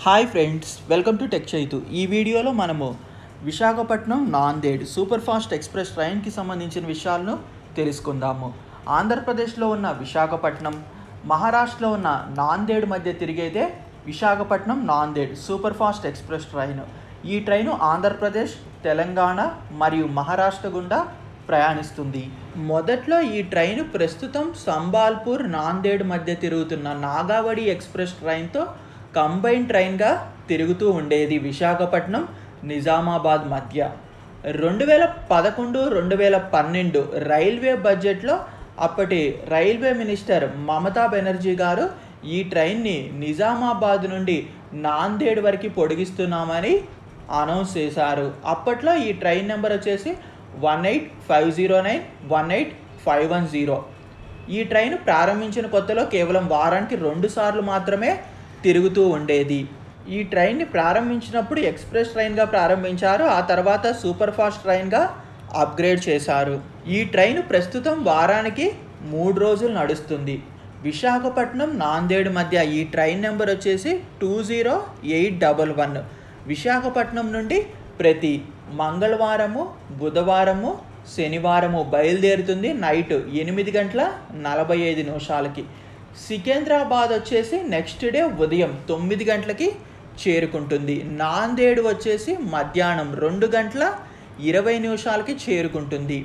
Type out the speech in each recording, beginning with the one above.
hi friends welcome to tech Chaitu ఈ వీడియోలో మనము Visakhapatnam Nanded super fast express ట్రైన్కి సంబంధించిన విషయాలను తెలుసుకుందాము ఆంధ్రప్రదేశ్లో ఉన్న విశాఖపట్నం మహారాష్ట్రలో ఉన్న నాందేడ్ మధ్య తిరిగేదే Visakhapatnam Nanded super fast express train ఈ ట్రైను ఆంధ్రప్రదేశ్ తెలంగాణ మరియు మహారాష్ట్ర గుండా ప్రయాణిస్తుంది మొదట్లో ఈ ట్రైన్ ప్రస్తుతం సంబాల్పూర్ నాందేడ్ మధ్య తిరుగుతున్న నాగావళి ఎక్స్ప్రెస్ ట్రైన్తో కంబైన్ ట్రైన్గా తిరుగుతూ ఉండేది విశాఖపట్నం నిజామాబాద్ మధ్య రెండు వేల పదకొండు రెండు వేల పన్నెండు రైల్వే బడ్జెట్లో అప్పటి రైల్వే మినిస్టర్ మమతా బెనర్జీ గారు ఈ ట్రైన్ని నిజామాబాద్ నుండి నాందేడ్ వరకు పొడిగిస్తున్నామని అనౌన్స్ చేశారు అప్పట్లో ఈ ట్రైన్ నెంబర్ వచ్చేసి one eight five zero nine one eight five one zero ఈ ట్రైన్ ప్రారంభించిన కొత్తలో కేవలం వారానికి రెండు సార్లు మాత్రమే తిరుగుతూ ఉండేది ఈ ట్రైన్ని ప్రారంభించినప్పుడు ఎక్స్ప్రెస్ ట్రైన్గా ప్రారంభించారు ఆ తర్వాత సూపర్ ఫాస్ట్ ట్రైన్గా అప్గ్రేడ్ చేశారు ఈ ట్రైన్ ప్రస్తుతం వారానికి మూడు రోజులు నడుస్తుంది విశాఖపట్నం నాందేడ్ మధ్య ఈ ట్రైన్ నెంబర్ వచ్చేసి two zero eight double one Visakhapatnam నుండి ప్రతి మంగళవారము బుధవారము శనివారము బయలుదేరుతుంది నైట్ ఎనిమిది గంటల నలభై ఐదు నిమిషాలకి సికింద్రాబాద్ వచ్చేసి నెక్స్ట్ డే ఉదయం తొమ్మిది గంటలకి చేరుకుంటుంది నాందేడ్ వచ్చేసి మధ్యాహ్నం రెండు గంటల ఇరవై నిమిషాలకి చేరుకుంటుంది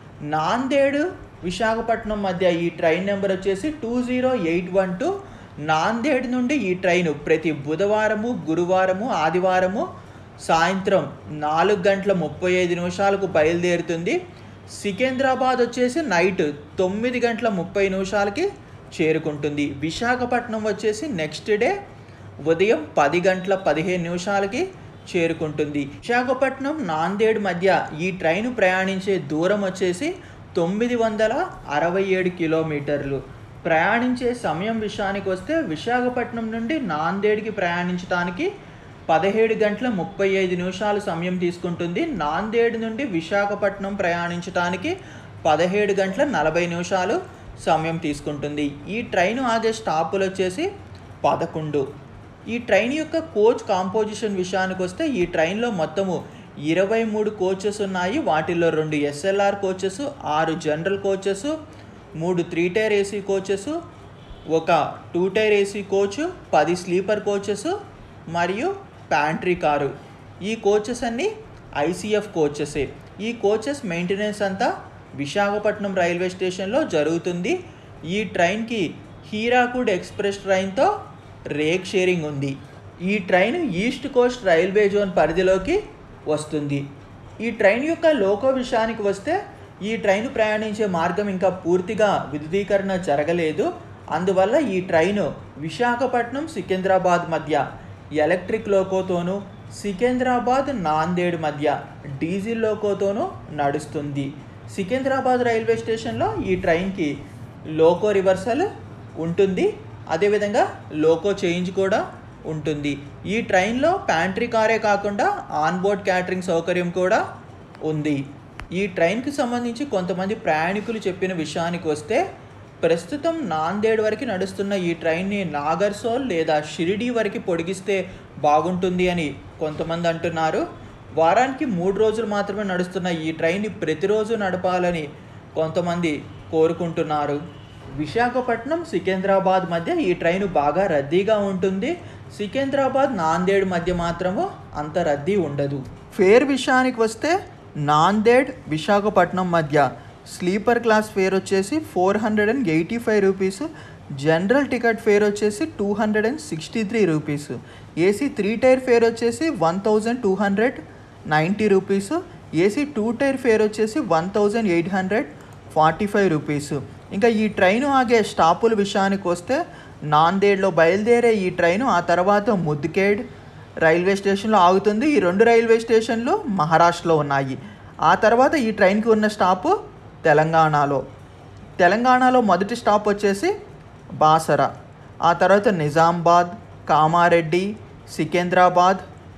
నాందేడ్ విశాఖపట్నం మధ్య ఈ ట్రైన్ నెంబర్ వచ్చేసి two zero eight one two Nanded నుండి ఈ ట్రైన్ ప్రతి బుధవారము గురువారము ఆదివారము సాయంత్రం నాలుగు గంటల ముప్పై ఐదు నిమిషాలకు బయలుదేరుతుంది సికింద్రాబాద్ వచ్చేసి నైట్ తొమ్మిది గంటల ముప్పై నిమిషాలకి చేరుకుంటుంది విశాఖపట్నం వచ్చేసి నెక్స్ట్ డే ఉదయం పది గంటల పదిహేను నిమిషాలకి చేరుకుంటుంది విశాఖపట్నం నాందేడ్ మధ్య ఈ ట్రైన్ ప్రయాణించే దూరం వచ్చేసి తొమ్మిది వందల అరవై ఏడు కిలోమీటర్లు ప్రయాణించే సమయం విషయానికి వస్తే విశాఖపట్నం నుండి నాందేడ్కి ప్రయాణించడానికి పదిహేడు గంటల ముప్పై ఐదు నిమిషాలు సమయం తీసుకుంటుంది నాందేడ్ నుండి విశాఖపట్నం ప్రయాణించడానికి పదిహేడు గంటల నలభై నిమిషాలు సమయం తీసుకుంటుంది ఈ ట్రైన్ ఆగే స్టాపులు వచ్చేసి పదకొండు ఈ ట్రైన్ యొక్క కోచ్ కాంపోజిషన్ విషయానికి వస్తే ఈ ట్రైన్లో మొత్తము ఇరవై మూడు కోచెస్ ఉన్నాయి వాటిల్లో రెండు ఎస్ఎల్ఆర్ కోచెస్ ఆరు జనరల్ కోచెస్ మూడు త్రీ టైర్ ఏసీ కోచెస్ ఒక టూ టైర్ ఏసీ కోచ్ పది స్లీపర్ కోచెస్ మరియు ప్యాంట్రీ కారు ఈ కోచెస్ అన్నీ ఐసీఎఫ్ కోచెసే ఈ కోచెస్ మెయింటెనెన్స్ అంతా విశాఖపట్నం రైల్వే స్టేషన్లో జరుగుతుంది ఈ ట్రైన్కి హీరాకుడ్ ఎక్స్ప్రెస్ ట్రైన్తో రేక్ షేరింగ్ ఉంది ఈ train east coast railway zone పరిధిలోకి వస్తుంది ఈ ట్రైన్ యొక్క లోకో విషయానికి వస్తే ఈ ట్రైన్ ప్రయాణించే మార్గం ఇంకా పూర్తిగా విద్యుదీకరణ జరగలేదు అందువల్ల ఈ ట్రైను విశాఖపట్నం సికింద్రాబాద్ మధ్య ఎలక్ట్రిక్ లోకోతోనూ సికింద్రాబాద్ నాందేడ్ మధ్య డీజిల్ లోకోతోనూ నడుస్తుంది సికింద్రాబాద్ రైల్వే స్టేషన్లో ఈ ట్రైన్కి లోకో రివర్సల్ ఉంటుంది అదేవిధంగా లోకో చేంజ్ కూడా ఉంటుంది ఈ ట్రైన్లో ప్యాంట్రీ కారే కాకుండా ఆన్బోర్డ్ క్యాటరింగ్ సౌకర్యం కూడా ఉంది ఈ ట్రైన్కి సంబంధించి కొంతమంది ప్రయాణికులు చెప్పిన విషయానికి వస్తే ప్రస్తుతం నాందేడ్ వరకు నడుస్తున్న ఈ ట్రైన్ని నాగర్సోల్ లేదా షిరిడి వరకు పొడిగిస్తే బాగుంటుంది అని కొంతమంది అంటున్నారు వారానికి మూడు రోజులు మాత్రమే నడుస్తున్న ఈ ట్రైన్ని ప్రతిరోజు నడపాలని కొంతమంది కోరుకుంటున్నారు విశాఖపట్నం సికింద్రాబాద్ మధ్య ఈ ట్రైన్ బాగా రద్దీగా ఉంటుంది సికింద్రాబాద్ నాందేడ్ మధ్య మాత్రము అంత రద్దీ ఉండదు ఫేర్ విషయానికి వస్తే నాందేడ్ విశాఖపట్నం మధ్య స్లీపర్ క్లాస్ ఫేర్ వచ్చేసి four hundred and eighty five rupees general ticket fare వచ్చేసి two hundred and sixty three rupees AC three tier fare వచ్చేసి one thousand two hundred ninety rupees AC two tier fare వచ్చేసి one thousand eight hundred forty five rupees ఇంకా ఈ train ఆగే స్టాపుల విషయానికి వస్తే నాందేడ్లో బయలుదేరే ఈ ట్రైను ఆ తర్వాత ముద్దుకేడ్ రైల్వే స్టేషన్లో ఆగుతుంది ఈ రెండు రైల్వే స్టేషన్లు మహారాష్ట్రలో ఉన్నాయి ఆ తర్వాత ఈ ట్రైన్కి ఉన్న స్టాపు తెలంగాణలో తెలంగాణలో మొదటి స్టాప్ వచ్చేసి బాసర ఆ తర్వాత నిజామాబాద్ కామారెడ్డి సికింద్రాబాద్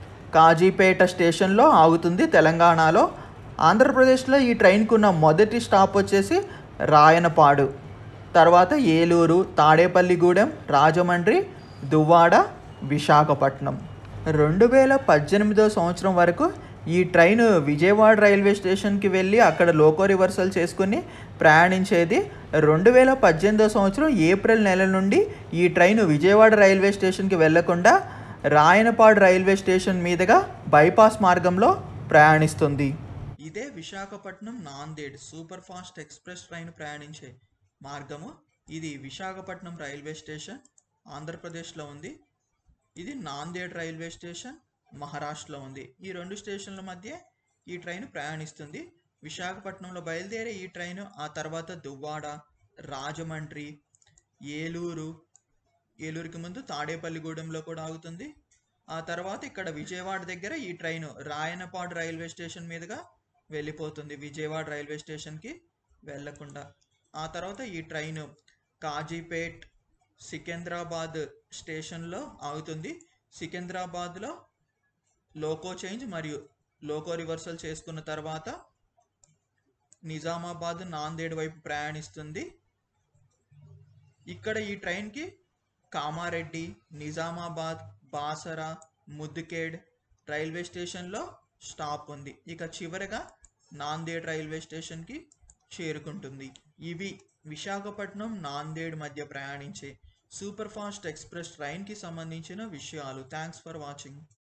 కాజీపేట స్టేషన్లో ఆగుతుంది తెలంగాణలో ఆంధ్రప్రదేశ్లో ఈ ట్రైన్కి ఉన్న మొదటి స్టాప్ వచ్చేసి రాయనపాడు తర్వాత ఏలూరు తాడేపల్లిగూడెం రాజమండ్రి దువ్వాడ విశాఖపట్నం రెండు వేల పద్దెనిమిదో సంవత్సరం వరకు ఈ ట్రైన్ విజయవాడ రైల్వే స్టేషన్కి వెళ్ళి అక్కడ లోకో రివర్సల్ చేసుకుని ప్రయాణించేది రెండు వేల పద్దెనిమిదో సంవత్సరం ఏప్రిల్ నెల నుండి ఈ ట్రైన్ విజయవాడ రైల్వే స్టేషన్కి వెళ్లకుండా రాయనపాడు రైల్వే స్టేషన్ మీదుగా బైపాస్ మార్గంలో ప్రయాణిస్తుంది ఇదే Visakhapatnam Nanded super fast express train ప్రయాణించే మార్గము ఇది విశాఖపట్నం రైల్వే స్టేషన్ ఆంధ్రప్రదేశ్లో ఉంది ఇది నాందేడ్ రైల్వే స్టేషన్ మహారాష్ట్రలో ఉంది ఈ రెండు స్టేషన్ల మధ్య ఈ ట్రైన్ ప్రయాణిస్తుంది విశాఖపట్నంలో బయలుదేరే ఈ ట్రైన్ ఆ తర్వాత దువ్వాడ రాజమండ్రి ఏలూరు ఏలూరుకి ముందు తాడేపల్లిగూడెంలో కూడా ఆగుతుంది ఆ తర్వాత ఇక్కడ విజయవాడ దగ్గర ఈ ట్రైన్ రాయనపాడు రైల్వే స్టేషన్ మీదుగా వెళ్ళిపోతుంది విజయవాడ రైల్వే స్టేషన్కి వెళ్ళకుండా ఆ తర్వాత ఈ ట్రైన్ కాజీపేట్ సికింద్రాబాద్ స్టేషన్లో ఆగుతుంది సికింద్రాబాద్లో లోకో చేంజ్ మరియు లోకో రివర్సల్ చేసుకున్న తర్వాత నిజామాబాద్ నాందేడ్ వైపు ప్రయాణిస్తుంది ఇక్కడ ఈ ట్రైన్కి కామారెడ్డి నిజామాబాద్ బాసరా ముద్దుకేడ్ రైల్వే స్టేషన్లో స్టాప్ ఉంది ఇక చివరగా నాందేడ్ రైల్వే స్టేషన్కి చేరుకుంటుంది ఇవి విశాఖపట్నం నాందేడ్ మధ్య ప్రయాణించే సూపర్ ఫాస్ట్ ఎక్స్ప్రెస్ ట్రైన్కి సంబంధించిన విషయాలు థ్యాంక్స్ ఫర్ వాచింగ్